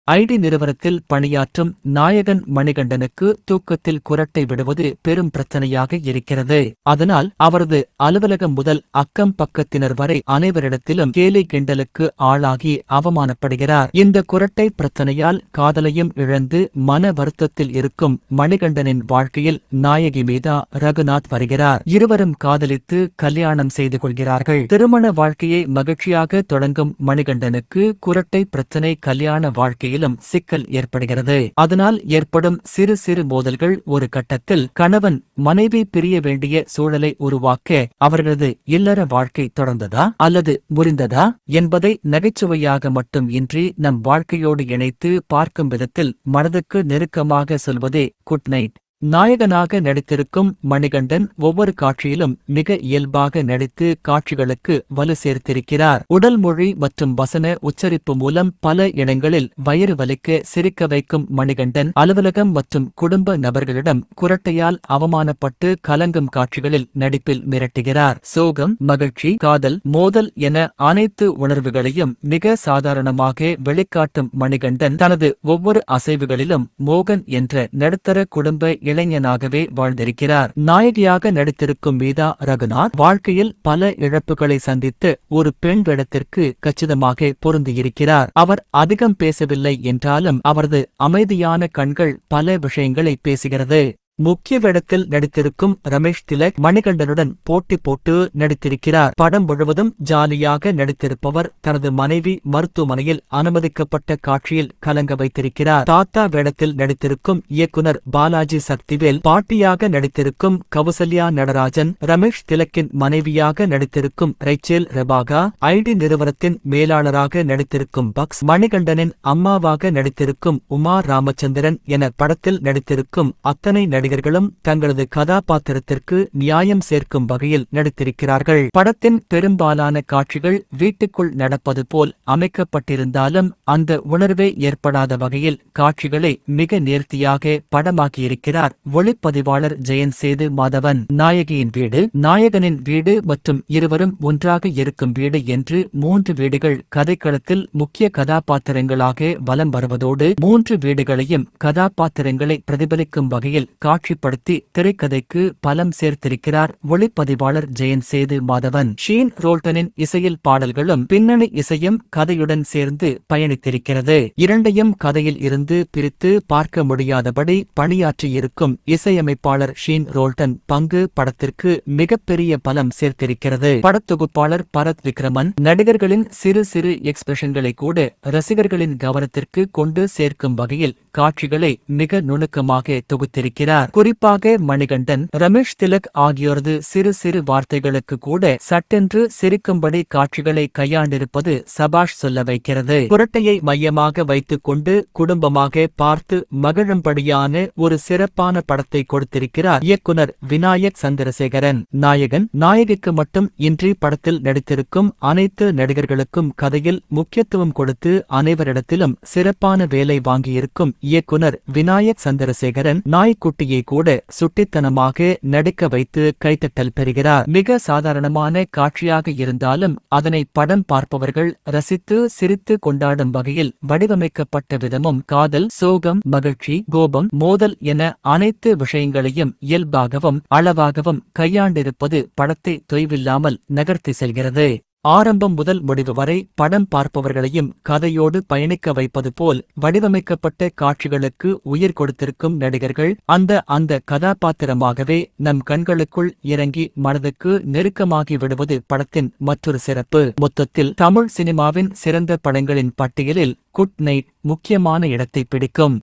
ID நிறுவனத்தில் பணியாற்றும் நாயகன் மணிகண்டனுக்கு தூக்கத்தில் குரட்டை விடுவது பெரும் பிரச்சனையாக இருக்கிறது அதனால் அவரது அலுவலகம் முதல் அக்கம் பக்கத்தினர் வரை அனைவரிடத்திலும் கேலி கிண்டலுக்கு ஆளாகி அவமானப்படுகிறார் இந்த குரட்டை பிரச்சனையால் காதலையும் இழந்து மன வருத்தத்தில் இருக்கும் மணிகண்டனின் வாழ்க்கையில் நாயகி மீதா ரகுநாத் வருகிறார் இருவரும் காதலித்து கல்யாணம் செய்து கொள்கிறார்கள் திருமண வாழ்க்கையை மகிழ்ச்சியாக தொடங்கும் மணிகண்டனுக்கு குரட்டை பிரச்சனை கல்யாண வாழ்க்கையிலும் சிக்கல் ஏற்படுகிறது அதனால் ஏற்படும் சிறு சிறு மோதல்கள் ஒரு கட்டத்தில் கணவன் மனைவி பிரிய வேண்டிய சூழலை உருவாக்க அவர்களது இல்லற வாழ்க்கை தொடர்ந்ததா அல்லது முறிந்ததா என்பதை நகைச்சுவையாக மட்டும் இன்றி நம் வாழ்க்கையோடு இணைத்து பார்க்கும் விதத்தில் மனதுக்கு நெருக்கமாக சொல்வதே குட் நைட் நாயகனாக நடித்திருக்கும் மணிகண்டன் ஒவ்வொரு காட்சியிலும் மிக இயல்பாக நடித்து காட்சிகளுக்கு வலு சேர்த்திருக்கிறார் உடல் மொழி மற்றும் வசன உச்சரிப்பு மூலம் பல இடங்களில் வயிறு வலிக்க சிரிக்க வைக்கும் மணிகண்டன் அலுவலகம் மற்றும் குடும்ப நபர்களிடம் குரட்டையால் அவமானப்பட்டு கலங்கும் காட்சிகளில் நடிப்பில் மிரட்டுகிறார் சோகம் மகிழ்ச்சி காதல் மோதல் என அனைத்து உணர்வுகளையும் மிக சாதாரணமாக வெளிக்காட்டும் மணிகண்டன் தனது ஒவ்வொரு அசைவுகளிலும் மோகன் என்ற நடுத்தர குடும்ப இளைஞனாகவே வாழ்ந்திருக்கிறார் நாயகியாக நடித்திருக்கும் மீதா ரகுநாத் வாழ்க்கையில் பல இழப்புகளை சந்தித்து ஒரு பெண் வேடத்திற்கு கச்சிதமாக பொருந்தியிருக்கிறார் அவர் அதிகம் பேசவில்லை என்றாலும் அவரது அமைதியான கண்கள் பல விஷயங்களை பேசுகிறது முக்கிய வேடத்தில் நடித்திருக்கும் ரமேஷ் திலக் மணிகண்டனுடன் போட்டி போட்டு நடித்திருக்கிறார் படம் முழுவதும் ஜாலியாக நடித்திருப்பவர் தனது மனைவி மருத்துவமனையில் அனுமதிக்கப்பட்ட காட்சியில் கலங்க வைத்திருக்கிறார் தாத்தா வேடத்தில் நடித்திருக்கும் இயக்குனர் பாலாஜி சக்திவேல் பாட்டியாக நடித்திருக்கும் கௌசல்யா நடராஜன் ரமேஷ் திலக்கின் மனைவியாக நடித்திருக்கும் ரைச்சேல் ரெபாகா ஐடி நிறுவனத்தின் மேலாளராக நடித்திருக்கும் பக்ஸ் மணிகண்டனின் அம்மாவாக நடித்திருக்கும் உமா ராமச்சந்திரன் என படத்தில் நடித்திருக்கும் அத்தனை நடிகர்களும் தங்களது கதாபாத்திரத்திற்கு நியாயம் சேர்க்கும் வகையில் நடித்திருக்கிறார்கள் படத்தின் பெரும்பாலான காட்சிகள் வீட்டுக்குள் நடப்பது போல் அமைக்கப்பட்டிருந்தாலும் அந்த உணர்வே ஏற்படாத வகையில் காட்சிகளை மிக நேர்த்தியாக படமாக்கியிருக்கிறார் ஒளிப்பதிவாளர் ஜெயன் சேது மாதவன் நாயகியின் வீடு நாயகனின் வீடு மற்றும் இருவரும் ஒன்றாக இருக்கும் வீடு என்று மூன்று வீடுகள் கதைக்களத்தில் முக்கிய கதாபாத்திரங்களாக வலம் வருவதோடு மூன்று வீடுகளையும் கதாபாத்திரங்களை பிரதிபலிக்கும் வகையில் காட்சிப்படுத்தி திரைக்கதைக்கு பலம் சேர்த்திருக்கிறார் ஒளிப்பதிவாளர் ஜெயன் சேது மாதவன் ஷீன் ரோல்டனின் இசையில் பாடல்களும் பின்னணி இசையும் கதையுடன் சேர்ந்து பயணித்திருக்கிறது இரண்டையும் கதையில் இருந்து பிரித்து பார்க்க முடியாதபடி பணியாற்றியிருக்கும் இசையமைப்பாளர் ஷீன் ரோல்டன் பங்கு படத்திற்கு மிகப்பெரிய பலம் சேர்த்திருக்கிறது படத்தொகுப்பாளர் பரத் விக்ரமன் நடிகர்களின் சிறு சிறு எக்ஸ்பிரஷன்களை கூட ரசிகர்களின் கவனத்திற்கு கொண்டு சேர்க்கும் வகையில் காட்சிகளை மிக நுணுக்கமாக தொகுத்திருக்கிறார் குறிப்பாக மணிகண்டன் ரமேஷ் திலக் ஆகியோரது சிறு சிறு வார்த்தைகளுக்கு கூட சட்டென்று சிரிக்கும்படி காட்சிகளை கையாண்டிருப்பது சபாஷ் சொல்ல வைக்கிறது புரட்டையை மையமாக வைத்துக் கொண்டு குடும்பமாக பார்த்து மகிழும்படியான ஒரு சிறப்பான படத்தை கொடுத்திருக்கிறார் இயக்குனர் விநாயக் சந்திரசேகரன் நாயகன் நாயகிக்கு மட்டும் இன்றி படத்தில் நடித்திருக்கும் அனைத்து நடிகர்களுக்கும் கதையில் முக்கியத்துவம் கொடுத்து அனைவரிடத்திலும் சிறப்பான வேலை வாங்கியிருக்கும் இயக்குனர் விநாயக் சந்திரசேகரன் நாய்க்குட்டியை கூட சுட்டித்தனமாக நடிக்க வைத்து கைத்தட்டல் பெறுகிறார் மிக சாதாரணமான காட்சியாக இருந்தாலும் அதனை படம் பார்ப்பவர்கள் ரசித்து சிரித்து கொண்டாடும் வகையில் வடிவமைக்கப்பட்ட விதமும் காதல் சோகம் மகிழ்ச்சி கோபம் மோதல் என அனைத்து விஷயங்களையும் இயல்பாகவும் அளவாகவும் கையாண்டிருப்பது படத்தை தொய்வில்லாமல் நகர்த்தி செல்கிறது ஆரம்பம் முதல் முடிவு வரை படம் பார்ப்பவர்களையும் கதையோடு பயணிக்க வைப்பது போல் வடிவமைக்கப்பட்ட காட்சிகளுக்கு உயிர் கொடுத்திருக்கும் நடிகர்கள் அந்த அந்த கதாபாத்திரமாகவே நம் கண்களுக்குள் இறங்கி மனதுக்கு நெருக்கமாகி விடுவது படத்தின் மற்றொரு சிறப்பு மொத்தத்தில் தமிழ் சினிமாவின் சிறந்த படங்களின் பட்டியலில் குட் நைட் முக்கியமான இடத்தை பிடிக்கும்